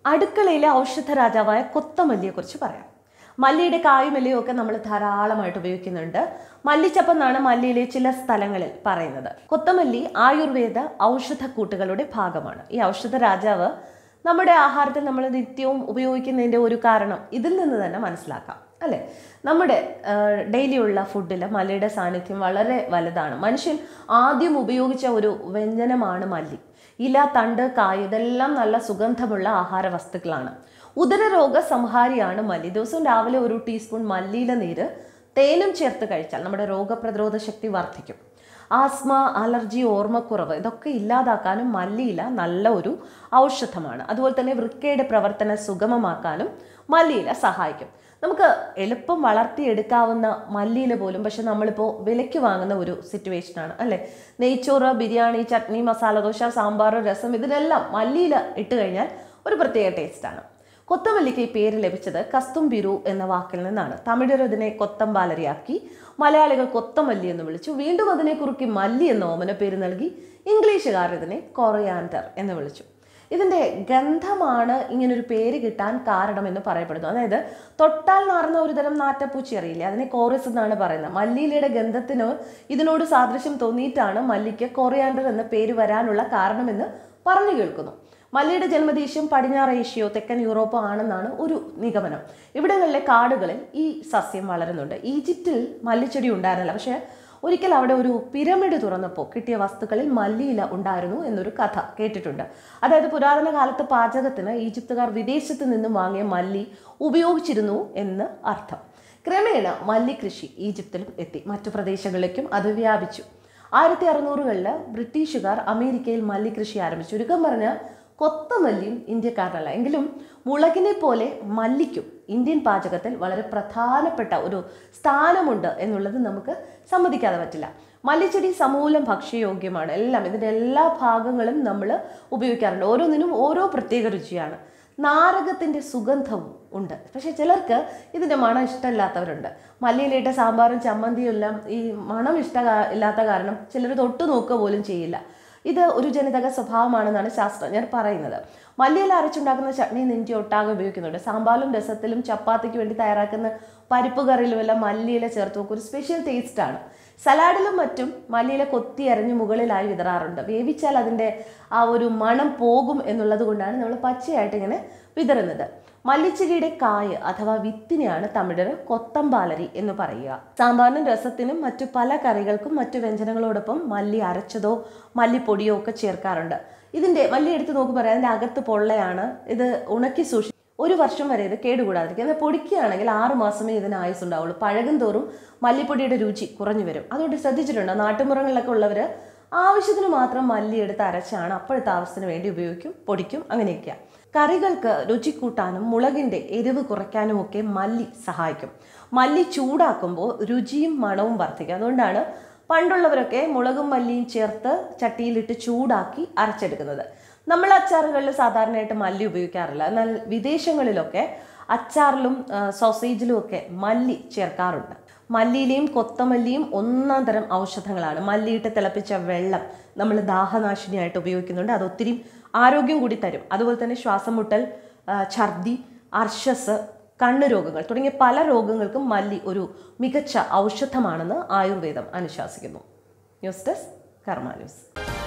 അടുക്കളയിലെ ഔഷധ രാജാവായ കൊത്തമല്ലിയെക്കുറിച്ച് പറയാം മല്ലിയുടെ കായും ഇലയും ഒക്കെ നമ്മൾ ധാരാളമായിട്ട് ഉപയോഗിക്കുന്നുണ്ട് മല്ലിച്ചപ്പ് എന്നാണ് മല്ലിയിലെ ചില സ്ഥലങ്ങളിൽ പറയുന്നത് കൊത്തമല്ലി ആയുർവേദ ഔഷധക്കൂട്ടുകളുടെ ഭാഗമാണ് ഈ ഔഷധ രാജാവ് നമ്മുടെ ആഹാരത്തിൽ നമ്മൾ നിത്യവും ഉപയോഗിക്കുന്നതിൻ്റെ ഒരു കാരണം ഇതിൽ നിന്ന് തന്നെ മനസ്സിലാക്കാം അല്ലേ നമ്മുടെ ഡെയിലി ഉള്ള ഫുഡിൽ മല്ലിയുടെ സാന്നിധ്യം വളരെ വലുതാണ് മനുഷ്യൻ ആദ്യം ഉപയോഗിച്ച ഒരു വ്യഞ്ജനമാണ് മല്ലി ഇല തണ്ട് കായ് ഇതെല്ലാം നല്ല സുഗന്ധമുള്ള ആഹാര വസ്തുക്കളാണ് ഉദരരോഗ സംഹാരിയാണ് മല്ലി ദിവസവും രാവിലെ ഒരു ടീസ്പൂൺ മല്ലിയില നീര് തേനും ചേർത്ത് കഴിച്ചാൽ നമ്മുടെ രോഗപ്രതിരോധ ശക്തി വർദ്ധിക്കും ആസ്മ അലർജി ഓർമ്മക്കുറവ് ഇതൊക്കെ ഇല്ലാതാക്കാനും മല്ലിയില നല്ല ഒരു ഔഷധമാണ് അതുപോലെ തന്നെ വൃക്കയുടെ പ്രവർത്തനം സുഗമമാക്കാനും മല്ലിയില സഹായിക്കും നമുക്ക് എളുപ്പം വളർത്തിയെടുക്കാവുന്ന മല്ലിയില പോലും പക്ഷെ നമ്മളിപ്പോൾ വിലയ്ക്ക് വാങ്ങുന്ന ഒരു സിറ്റുവേഷനാണ് അല്ലേ നെയ്ച്ചോറ് ബിരിയാണി ചട്നി മസാല ദോശ സാമ്പാർ രസം ഇതിനെല്ലാം മല്ലിയില ഇട്ട് കഴിഞ്ഞാൽ ഒരു പ്രത്യേക ടേസ്റ്റാണ് കൊത്തമല്ലിക്ക് ഈ പേര് ലഭിച്ചത് കസ്തുംബിരു എന്ന വാക്കിൽ നിന്നാണ് തമിഴർ ഇതിനെ കൊത്തമ്പാലരിയാക്കി മലയാളികൾ കൊത്തമല്ലി എന്ന് വിളിച്ചു വീണ്ടും അതിനെ കുറുക്കി മല്ലി എന്ന ഓമന പേര് നൽകി ഇംഗ്ലീഷുകാർ ഇതിനെ കൊറിയാൻഡർ എന്ന് വിളിച്ചു ഇതിൻ്റെ ഗന്ധമാണ് ഇങ്ങനൊരു പേര് കിട്ടാൻ കാരണമെന്ന് പറയപ്പെടുന്നു അതായത് തൊട്ടാൽ നാറുന്ന ഒരു തരം നാറ്റപ്പൂച്ചി അറിയില്ലേ അതിനെ കോറിസ് എന്നാണ് പറയുന്നത് മല്ലിയിലയുടെ ഗന്ധത്തിന് ഇതിനോട് സാദൃശ്യം തോന്നിയിട്ടാണ് മല്ലിക്ക് കൊറിയാൻഡർ എന്ന പേര് വരാനുള്ള കാരണമെന്ന് പറഞ്ഞു കേൾക്കുന്നു മല്ലിയുടെ ജന്മദേശം പടിഞ്ഞാറ് ഏഷ്യയോ തെക്കൻ യൂറോപ്പോ ആണെന്നാണ് ഒരു നിഗമനം ഇവിടങ്ങളിലെ കാടുകളിൽ ഈ സസ്യം വളരുന്നുണ്ട് ഈജിപ്തിൽ മല്ലിച്ചെടി ഉണ്ടായിരുന്നില്ല പക്ഷേ ഒരിക്കൽ അവിടെ ഒരു പിരമിഡ് തുറന്നപ്പോൾ കിട്ടിയ വസ്തുക്കളിൽ മല്ലിയില ഉണ്ടായിരുന്നു എന്നൊരു കഥ കേട്ടിട്ടുണ്ട് അതായത് പുരാതന കാലത്ത് പാചകത്തിന് ഈജിപ്തുകാർ വിദേശത്ത് നിന്നും വാങ്ങിയ മല്ലി ഉപയോഗിച്ചിരുന്നു എന്ന് അർത്ഥം ക്രമേണ മല്ലി കൃഷി ഈജിപ്തിലും എത്തി മറ്റു പ്രദേശങ്ങളിലേക്കും അത് വ്യാപിച്ചു ആയിരത്തി അറുന്നൂറുകളിൽ ബ്രിട്ടീഷുകാർ അമേരിക്കയിൽ മല്ലി കൃഷി ആരംഭിച്ചു ചുരുക്കം പറഞ്ഞാൽ കൊത്തമല്ലിയും ഇന്ത്യക്കാരനല്ല എങ്കിലും മുളകിനെ പോലെ മല്ലിക്കും ഇന്ത്യൻ പാചകത്തിൽ വളരെ പ്രധാനപ്പെട്ട ഒരു സ്ഥാനമുണ്ട് എന്നുള്ളത് നമുക്ക് സമ്മതിക്കാതെ പറ്റില്ല മല്ലിച്ചെടി സമൂലം ഭക്ഷ്യയോഗ്യമാണ് എല്ലാം ഇതിൻ്റെ എല്ലാ ഭാഗങ്ങളും നമ്മൾ ഉപയോഗിക്കാറുണ്ട് ഓരോന്നിനും ഓരോ പ്രത്യേക രുചിയാണ് നാരകത്തിൻ്റെ സുഗന്ധവും ഉണ്ട് പക്ഷേ ചിലർക്ക് ഇതിൻ്റെ മണം ഇഷ്ടമില്ലാത്തവരുണ്ട് മല്ലിയിലിട്ട സാമ്പാറും ചമ്മന്തിയും എല്ലാം ഈ മണം ഇഷ്ട ഇല്ലാത്ത കാരണം ചിലർ തൊട്ടു നോക്കുക പോലും ചെയ്യില്ല ഇത് ഒരു ജനിതക സ്വഭാവമാണെന്നാണ് ശാസ്ത്രജ്ഞർ പറയുന്നത് മല്ലിയില അരച്ചുണ്ടാക്കുന്ന ചട്നി നെഞ്ചി ഒട്ടാകെ ഉപയോഗിക്കുന്നുണ്ട് സാമ്പാറിലും രസത്തിലും ചപ്പാത്തിക്ക് വേണ്ടി തയ്യാറാക്കുന്ന പരിപ്പ് കറിയിലും എല്ലാം മല്ലിയില ചേർത്ത് നോക്കും ഒരു സ്പെഷ്യൽ ടേസ്റ്റാണ് സലാഡിലും മറ്റും മല്ലിയില കൊത്തി അരഞ്ഞ് മുകളിലായി വിതറാറുണ്ട് വേവിച്ചാൽ അതിൻ്റെ ആ ഒരു മണം പോകും എന്നുള്ളത് കൊണ്ടാണ് നമ്മൾ പച്ചയായിട്ട് ഇങ്ങനെ വിതറുന്നത് മല്ലിച്ചെടിയുടെ കായ് അഥവാ വിത്തിനെയാണ് തമിഴർ കൊത്തമ്പാലരി എന്ന് പറയുക സാമ്പാറിനും രസത്തിനും മറ്റു പല കറികൾക്കും മറ്റു വ്യഞ്ജനങ്ങളോടൊപ്പം മല്ലി അരച്ചതോ മല്ലിപ്പൊടിയോ ഒക്കെ ചേർക്കാറുണ്ട് ഇതിൻ്റെ മല്ലി എടുത്ത് നോക്കുമ്പോൾ അതിൻ്റെ അകത്ത് പൊള്ളയാണ് ഇത് ഉണക്കി സൂക്ഷി ഒരു വർഷം വരെ ഇത് കേടുകൂടാതിരിക്കും എന്നാൽ പൊടിക്കുകയാണെങ്കിൽ ആറ് മാസമേ ഇതിന് ആയുസ് ഉണ്ടാവുള്ളൂ പഴകും തോറും മല്ലിപ്പൊടിയുടെ രുചി കുറഞ്ഞു വരും അതുകൊണ്ട് ശ്രദ്ധിച്ചിട്ടുണ്ടോ നാട്ടുമ്പുറങ്ങളിലൊക്കെ ഉള്ളവർ ആവശ്യത്തിന് മാത്രം മല്ലി എടുത്ത് അരച്ചാണ് അപ്പോഴത്തെ ആവശ്യത്തിന് വേണ്ടി ഉപയോഗിക്കും പൊടിക്കും അങ്ങനെയൊക്കെയാണ് കറികൾക്ക് രുചി കൂട്ടാനും മുളകിൻ്റെ എരിവ് കുറയ്ക്കാനും ഒക്കെ മല്ലി സഹായിക്കും മല്ലി ചൂടാക്കുമ്പോൾ രുചിയും മണവും വർദ്ധിക്കും അതുകൊണ്ടാണ് പണ്ടുള്ളവരൊക്കെ മുളകും മല്ലിയും ചേർത്ത് ചട്ടിയിലിട്ട് ചൂടാക്കി അരച്ചെടുക്കുന്നത് നമ്മൾ അച്ചാറുകളിൽ സാധാരണയായിട്ട് മല്ലി ഉപയോഗിക്കാറില്ല എന്നാൽ വിദേശങ്ങളിലൊക്കെ അച്ചാറിലും സോസേജിലും ഒക്കെ മല്ലി ചേർക്കാറുണ്ട് മല്ലിയിലയും കൊത്തമല്ലിയും ഒന്നാം തരം ഔഷധങ്ങളാണ് മല്ലിയിട്ട് തിളപ്പിച്ച വെള്ളം നമ്മൾ ദാഹനാശിനിയായിട്ട് ഉപയോഗിക്കുന്നുണ്ട് അത് ഒത്തിരി ആരോഗ്യം കൂടി തരും അതുപോലെ തന്നെ ശ്വാസം മുട്ടൽ ഛർദി അർഷസ് കണ്ണ് രോഗങ്ങൾ തുടങ്ങിയ പല രോഗങ്ങൾക്കും മല്ലി ഒരു മികച്ച ഔഷധമാണെന്ന് ആയുർവേദം അനുശാസിക്കുന്നു ന്യൂസ് ഡെസ്ക് കർമ്മ ന്യൂസ്